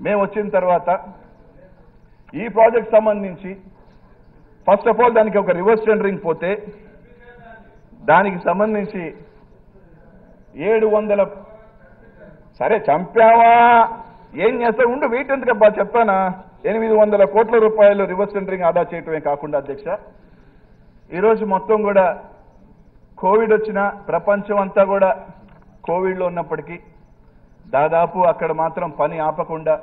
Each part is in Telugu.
మేము వచ్చిన తర్వాత ఈ ప్రాజెక్ట్ సంబంధించి ఫస్ట్ ఆఫ్ ఆల్ దానికి ఒక రివర్స్ టెండరింగ్ పోతే దానికి సంబంధించి ఏడు వందల సరే చంపావా ఏం చేస్తా ఉండు వెయిట్ ఎందుకబ్బా చెప్పానా ఎనిమిది వందల కోట్ల రూపాయలు రివర్స్ టెండరింగ్ ఆదా చేయటమే కాకుండా అధ్యక్ష ఈరోజు మొత్తం కూడా కోవిడ్ వచ్చిన ప్రపంచం అంతా కూడా కోవిడ్లో ఉన్నప్పటికీ దాదాపు అక్కడ మాత్రం పని ఆపకుండా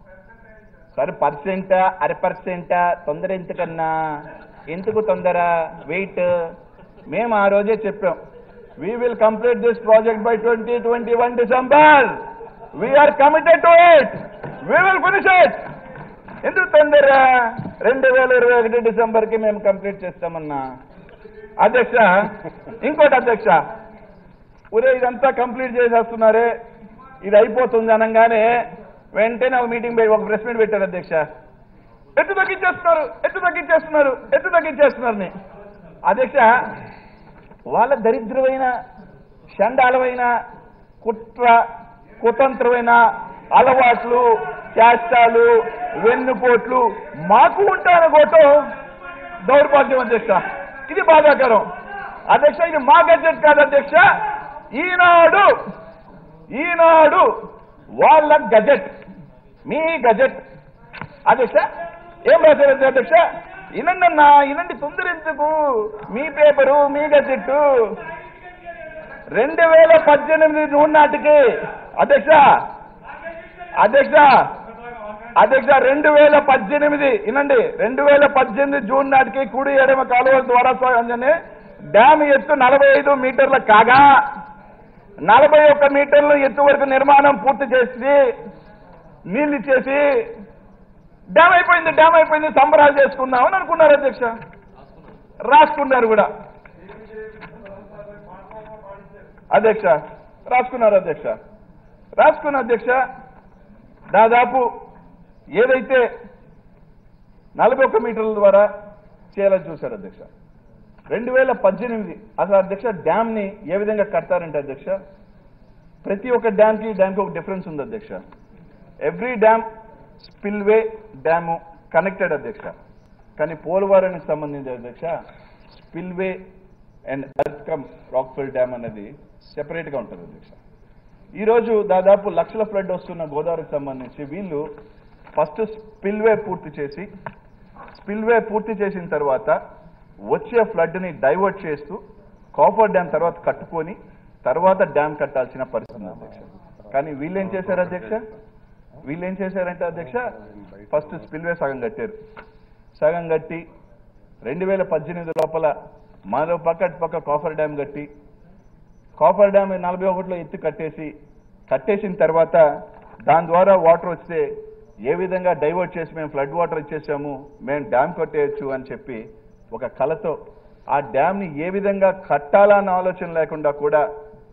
సరే పర్సెంటా అర పర్సెంటా తొందర ఎందుకన్నా ఎందుకు తొందర వెయిట్ మేము ఆ రోజే చెప్పాం we will complete this project by twenty twenty one December we are committed to it we will finish it ఎందుకు తొందర రెండు వేల ఇరవై ఒకటి డిసెంబర్కి మేము కంప్లీట్ చేస్తామన్నా అధ్యక్ష ఇంకోటి అధ్యక్ష ఒరే ఇదంతా కంప్లీట్ చేసేస్తున్నారే ఇది అయిపోతుంది అనగానే వెంటనే ఒక మీటింగ్ పెట్టి ఒక ప్రెస్ మీట్ పెట్టారు అధ్యక్ష ఎత్తు తగ్గించేస్తున్నారు ఎత్తు తగ్గించేస్తున్నారు ఎత్తు తగ్గించేస్తున్నారని అధ్యక్ష వాళ్ళ దరిద్రమైన చండాలమైన కుట్ర కుతంత్రమైన అలవాట్లు చేష్టాలు వెన్నుపోట్లు మాకు ఉంటారనుకోవటం దౌర్భాగ్యం అధ్యక్ష ఇది బాధాకరం అధ్యక్ష ఇది మా గజెట్ కాదు అధ్యక్ష ఈనాడు ఈనాడు వాళ్ళ గజెట్ మీ గజెట్ అధ్యక్ష ఏం రాశారు అధ్యక్ష వినండి అన్నా వినండి తొందర ఎందుకు మీ పేపరు మీ గజెట్ రెండు వేల పద్దెనిమిది జూన్ నాటికి అధ్యక్ష అధ్యక్ష అధ్యక్ష రెండు వేల పద్దెనిమిది వినండి రెండు వేల పద్దెనిమిది జూన్ నాటికి కుడి ఎడమ కాలువల ద్వారా సాగంగానే డ్యామ్ ఎత్తు నలభై ఐదు మీటర్ల కాగా నలభై ఒక్క మీటర్ల ఎత్తు వరకు నిర్మాణం పూర్తి చేసి నీళ్ళు ఇచ్చేసి డ్యామ్ అయిపోయింది డ్యామ్ అయిపోయింది సంబరాలు చేసుకుందామని అనుకున్నారు అధ్యక్ష రాసుకున్నారు కూడా అధ్యక్ష రాసుకున్నారు అధ్యక్ష రాసుకున్న అధ్యక్ష దాదాపు ఏదైతే నలభై ఒక్క మీటర్ల ద్వారా చేయాలని చూశారు అధ్యక్ష రెండు వేల పద్దెనిమిది అసలు అధ్యక్ష డ్యామ్ ని ఏ విధంగా కడతారంటే అధ్యక్ష ప్రతి ఒక్క డ్యామ్ కి డ్యామ్ కి ఒక డిఫరెన్స్ ఉంది అధ్యక్ష every dam spillway dam connected అధ్యక్ష కానీ పోలవరానికి సంబంధించి అధ్యక్ష spillway and earth cum rockfill dam అనేది సెపరేట్ గా ఉంటుంది అధ్యక్ష ఈ రోజు దాదాపు లక్షల ఫ్లడ్ వస్తున్న గోదావరికి సంబంధించి వీళ్ళు ఫస్ట్ స్పిల్వే పూర్తి చేసి స్పిల్వే పూర్తి చేసిన తర్వాత వచ్చే ఫ్లడ్ ని డైవర్ట్ చేస్తూ కాఫర్ డ్యామ్ తర్వాత కట్టుకొని తర్వాత డ్యామ్ కట్టాల్సిన పరిస్థితి ఉంది అధ్యక్ష కానీ వీళ్ళేం చేశారు అధ్యక్ష వీళ్ళేం చేశారంటే అధ్యక్ష ఫస్ట్ స్పిల్వే సగం కట్టారు సగం కట్టి రెండు వేల పద్దెనిమిది లోపల మరో పక్క అటు పక్క కాఫర్ డ్యామ్ కట్టి కాఫర్ డ్యామ్ నలభై ఒకటిలో ఎత్తి కట్టేసి కట్టేసిన తర్వాత దాని ద్వారా వాటర్ వస్తే ఏ విధంగా డైవర్ట్ చేసి మేము ఫ్లడ్ వాటర్ ఇచ్చేసాము మేము డ్యామ్ కట్టేయచ్చు అని చెప్పి ఒక కళతో ఆ డ్యామ్ని ఏ విధంగా కట్టాలన్న ఆలోచన లేకుండా కూడా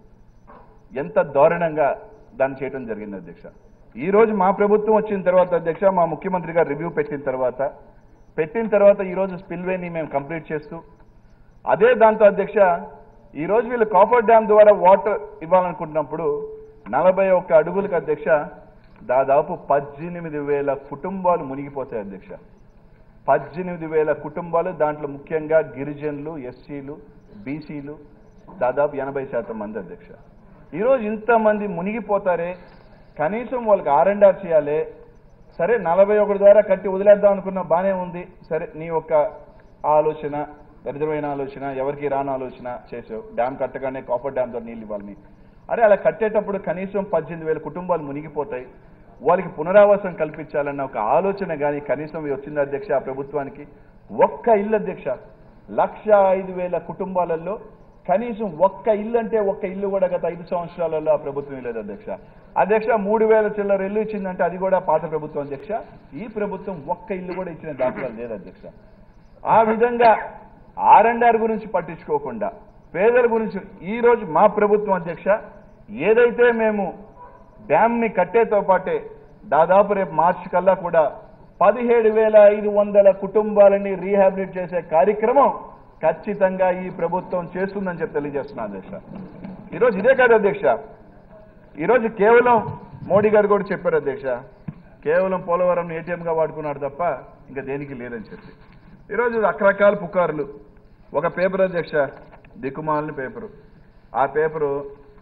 ఎంత దారుణంగా దాన్ని చేయడం జరిగింది అధ్యక్ష ఈ రోజు మా ప్రభుత్వం వచ్చిన తర్వాత అధ్యక్ష మా ముఖ్యమంత్రి గారు రివ్యూ పెట్టిన తర్వాత పెట్టిన తర్వాత ఈ రోజు స్పిల్వేని మేము కంప్లీట్ చేస్తూ అదే దాంతో అధ్యక్ష ఈ రోజు వీళ్ళు కాఫర్ డ్యామ్ ద్వారా వాటర్ ఇవ్వాలనుకుంటున్నప్పుడు నలభై ఒక్క అడుగులకు అధ్యక్ష దాదాపు పద్దెనిమిది వేల కుటుంబాలు మునిగిపోతాయి అధ్యక్ష పద్దెనిమిది వేల కుటుంబాలు దాంట్లో ముఖ్యంగా గిరిజనులు ఎస్సీలు బీసీలు దాదాపు ఎనభై శాతం మంది అధ్యక్ష ఈరోజు ఇంతమంది మునిగిపోతారే కనీసం వాళ్ళకి ఆర్ అండ్ ఆర్ చేయాలి సరే నలభై ఒకటి ద్వారా కట్టి వదిలేద్దాం అనుకున్నా బానే ఉంది సరే నీ యొక్క ఆలోచన దరిద్రమైన ఆలోచన ఎవరికి రాని ఆలోచన చేసావు డ్యామ్ కట్టగానే కాఫర్ డ్యామ్ ద్వారా నీళ్ళు ఇవ్వాలని అరే అలా కట్టేటప్పుడు కనీసం పద్దెనిమిది వేల కుటుంబాలు మునిగిపోతాయి వాళ్ళకి పునరావాసం కల్పించాలన్న ఒక ఆలోచన కానీ కనీసం వచ్చింది అధ్యక్ష ఆ ప్రభుత్వానికి ఒక్క ఇల్లు అధ్యక్ష లక్ష ఐదు వేల కుటుంబాలలో కనీసం ఒక్క ఇల్లు అంటే ఒక్క ఇల్లు కూడా గత ఐదు సంవత్సరాలలో ఆ ప్రభుత్వం లేదు అధ్యక్ష అధ్యక్ష మూడు వేల చిల్లర ఇల్లు ఇచ్చిందంటే అది కూడా పాత ప్రభుత్వం అధ్యక్ష ఈ ప్రభుత్వం ఒక్క ఇల్లు కూడా ఇచ్చిన దాఖలాలు లేదు అధ్యక్ష ఆ విధంగా ఆర్ అండ్ ఆర్ గురించి పట్టించుకోకుండా పేదల గురించి ఈ రోజు మా ప్రభుత్వం అధ్యక్ష ఏదైతే మేము డ్యామ్ ని కట్టేతో పాటే దాదాపు రేపు మార్చి కల్లా కూడా పదిహేడు వేల ఐదు వందల కుటుంబాలని రీహాబిలిట్ చేసే కార్యక్రమం ఖచ్చితంగా ఈ ప్రభుత్వం చేస్తుందని చెప్పి తెలియజేస్తున్నాను అధ్యక్ష ఈరోజు ఇదే కాదు అధ్యక్ష ఈరోజు కేవలం మోడీ గారు కూడా చెప్పారు అధ్యక్ష కేవలం పోలవరం ఏటీఎంగా వాడుకున్నాడు తప్ప ఇంకా దేనికి లేదని చెప్పి ఈరోజు రకరకాల పుకార్లు ఒక పేపర్ అధ్యక్ష దిక్కుమాలని పేపరు ఆ పేపరు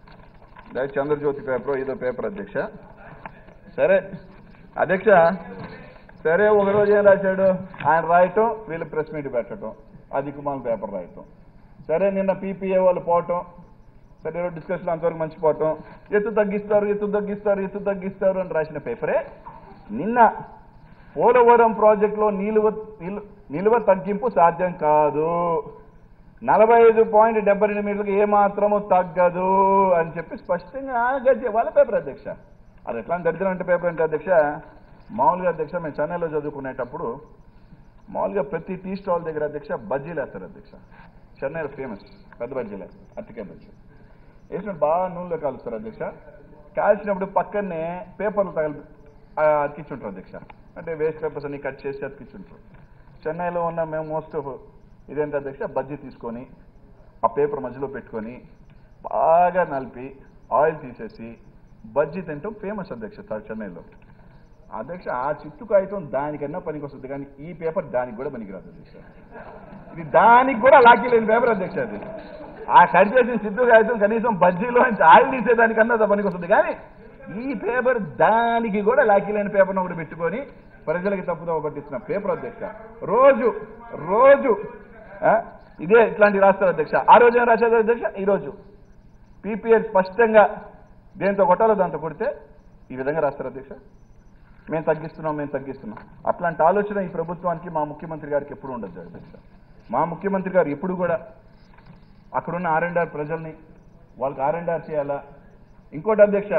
లేదా చంద్రజ్యోతి పేపర్ ఏదో పేపర్ అధ్యక్ష సరే అధ్యక్ష సరే ఒక రోజు ఏం రాశాడు ఆయన రాయటం వీళ్ళు ప్రెస్ మీట్ పెట్టడం ఆ దిక్కుమాల పేపర్ రాయటం సరే నిన్న పీపీఏ వాళ్ళు పోవటం సరే ఈరోజు డిస్కషన్ అంతవరకు మంచిపోవటం ఎత్తు తగ్గిస్తారు ఎత్తు తగ్గిస్తారు ఎత్తు తగ్గిస్తారు అని రాసిన పేపరే నిన్న పోలవరం ప్రాజెక్టులో నిలువ నిలు- నిలువ తగ్గింపు సాధ్యం కాదు నలభై ఐదు పాయింట్ డెబ్బై రెండు మీటర్లకు ఏమాత్రము తగ్గదు అని చెప్పి స్పష్టంగా గజ్జె వాళ్ళ పేపర్ అధ్యక్ష అది ఎట్లా దరిద్రం అంటే పేపర్ అంటే అధ్యక్ష మామూలుగా అధ్యక్ష మేము చెన్నైలో చదువుకునేటప్పుడు మామూలుగా ప్రతి టీ స్టాల్ దగ్గర అధ్యక్ష బజ్జీలు వేస్తారు అధ్యక్ష చెన్నైలో ఫేమస్ పెద్ద బజ్జీలే అరటికాయ బజ్జీ వేసినప్పుడు బాగా నూనెలో కాలుస్తారు అధ్యక్ష కాల్చినప్పుడు పక్కనే పేపర్లు తగలి ఆ, అతికించుంటారు అధ్యక్ష అంటే వేస్ట్ పేపర్స్ అన్ని కట్ చేసి అతికించుంటారు చెన్నైలో ఉన్న మేము మోస్ట్ ఆఫ్ ఇదేంటి అధ్యక్ష బజ్జీ తీసుకొని ఆ పేపర్ మధ్యలో పెట్టుకొని బాగా నలిపి ఆయిల్ తీసేసి బజ్జీ తింటాం ఫేమస్ అధ్యక్ష త- చెన్నైలో అధ్యక్ష ఆ చిట్టు కాగితం దానికన్నా పనికి వస్తుంది కానీ ఈ పేపర్ దానికి కూడా పనికిరాదు అధ్యక్ష ఇది దానికి కూడా లాకీ లేని పేపర్ అధ్యక్ష అది ఆ కట్ చేసిన సిద్ధు కాగితం కనీసం బజ్జీలో నుంచి ఆయిల్ తీసేదానికన్నా పనికి వస్తుంది కానీ ఈ పేపర్ దానికి కూడా లాకీ లేని పేపర్ను ఒకటి పెట్టుకొని ప్రజలకి తప్పుదో పట్టిస్తున్న పేపర్ అధ్యక్ష రోజు రోజు ఆ, ఇదే ఇట్లాంటి రాస్తారు అధ్యక్ష ఆ రోజు ఏం రాశారు అధ్యక్ష ఈ రోజు పీపీఎల్ స్పష్టంగా దేంతో కొట్టాలో దాంతో కొడితే ఈ విధంగా రాస్తారు అధ్యక్ష మేము తగ్గిస్తున్నాం మేము తగ్గిస్తున్నాం అట్లాంటి ఆలోచన ఈ ప్రభుత్వానికి మా ముఖ్యమంత్రి గారికి ఎప్పుడు ఉండదు అధ్యక్ష మా ముఖ్యమంత్రి గారు ఎప్పుడు కూడా అక్కడున్న ఆర్ అండ్ ఆర్ ప్రజల్ని వాళ్ళకి ఆర్ అండ్ ఆర్ చేయాలా ఇంకోటి అధ్యక్ష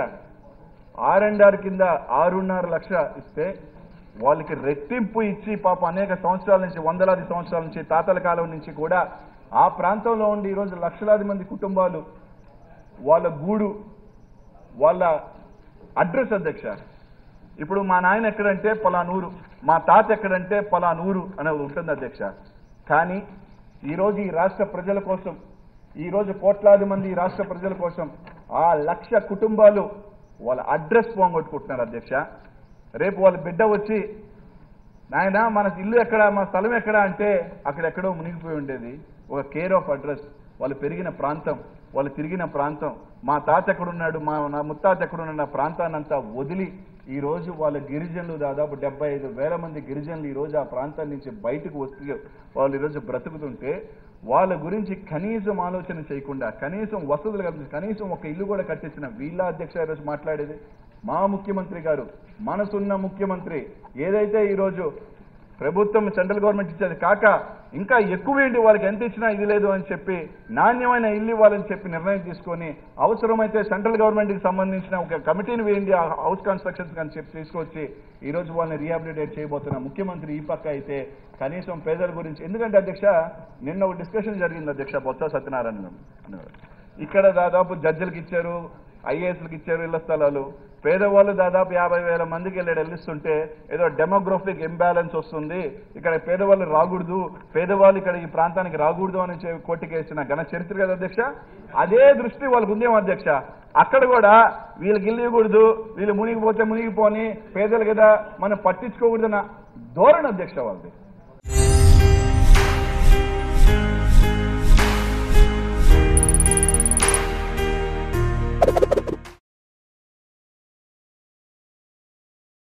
ఆర్ అండ్ ఆర్ కింద ఆరున్నర లక్ష ఇస్తే వాళ్ళకి రెట్టింపు ఇచ్చి పాప అనేక సంవత్సరాల నుంచి వందలాది సంవత్సరాల నుంచి తాతల కాలం నుంచి కూడా ఆ ప్రాంతంలో ఉండి ఈరోజు లక్షలాది మంది కుటుంబాలు వాళ్ళ గూడు వాళ్ళ అడ్రస్ అధ్యక్ష ఇప్పుడు మా నాయన ఎక్కడంటే పలానూరు మా తాత ఎక్కడంటే పలానూరు అనేది ఉంటుంది అధ్యక్ష కానీ ఈరోజు ఈ రాష్ట్ర ప్రజల కోసం ఈరోజు కోట్లాది మంది ఈ రాష్ట్ర ప్రజల కోసం ఆ లక్ష కుటుంబాలు వాళ్ళ అడ్రస్ పోగొట్టుకుంటున్నారు అధ్యక్ష రేపు వాళ్ళ బిడ్డ వచ్చి నాయన మన ఇల్లు ఎక్కడ మన స్థలం ఎక్కడ అంటే అక్కడెక్కడో మునిగిపోయి ఉండేది ఒక కేర్ ఆఫ్ అడ్రస్ వాళ్ళు పెరిగిన ప్రాంతం వాళ్ళు తిరిగిన ప్రాంతం మా తాత ఎక్కడున్నాడు మా నా ముత్తాత ఎక్కడున్నాడు నా ప్రాంతాన్ని అంతా వదిలి ఈ రోజు వాళ్ళ గిరిజనులు దాదాపు డెబ్బై ఐదు వేల మంది గిరిజనులు ఈ రోజు ఆ ప్రాంతం నుంచి బయటకు వస్తే వాళ్ళు ఈరోజు బ్రతుకుతుంటే వాళ్ళ గురించి కనీసం ఆలోచన చేయకుండా కనీసం వసతులు కల్పించి కనీసం ఒక ఇల్లు కూడా కట్టించిన వీళ్ళ అధ్యక్ష ఈరోజు మాట్లాడేది మా ముఖ్యమంత్రి గారు మనసున్న ముఖ్యమంత్రి ఏదైతే ఈరోజు ప్రభుత్వం సెంట్రల్ గవర్నమెంట్ ఇచ్చేది కాక ఇంకా ఎక్కువ ఏంటి వాళ్ళకి ఎంత ఇచ్చినా ఇది లేదు అని చెప్పి నాణ్యమైన ఇల్లు ఇవ్వాలని చెప్పి నిర్ణయం తీసుకొని అవసరమైతే సెంట్రల్ గవర్నమెంట్కి సంబంధించిన ఒక కమిటీని వేయండి ఆ హౌస్ కన్స్ట్రక్షన్స్ అని చెప్పి తీసుకొచ్చి ఈ రోజు వాళ్ళని రీహాబిలిటేట్ చేయబోతున్న ముఖ్యమంత్రి ఈ పక్క అయితే కనీసం పేదల గురించి ఎందుకంటే అధ్యక్ష నిన్న ఒక డిస్కషన్ జరిగింది అధ్యక్ష బొత్స సత్యనారాయణ అనేవారు. ఇక్కడ దాదాపు జడ్జిలకు ఇచ్చారు ఐఏఎస్లకు ఇచ్చారు ఇళ్ల స్థలాలు పేదవాళ్ళు దాదాపు యాభై వేల మందికి వెళ్ళాడు వెళ్ళిస్తుంటే ఏదో డెమోగ్రఫిక్ ఇంబ్యాలెన్స్ వస్తుంది ఇక్కడ పేదవాళ్ళు రాకూడదు పేదవాళ్ళు ఇక్కడ ఈ ప్రాంతానికి రాకూడదు అని చెప్పి కోర్టుకేసిన ఘన చరిత్ర కదా అధ్యక్ష అదే దృష్టి వాళ్ళకు ఉందేమో అధ్యక్ష అక్కడ కూడా వీళ్ళకి ఇల్లు ఇవ్వకూడదు వీళ్ళు మునిగిపోతే మునిగిపోని పేదలు కదా మనం పట్టించుకోకూడదన్న ధోరణి అధ్యక్ష వాళ్ళది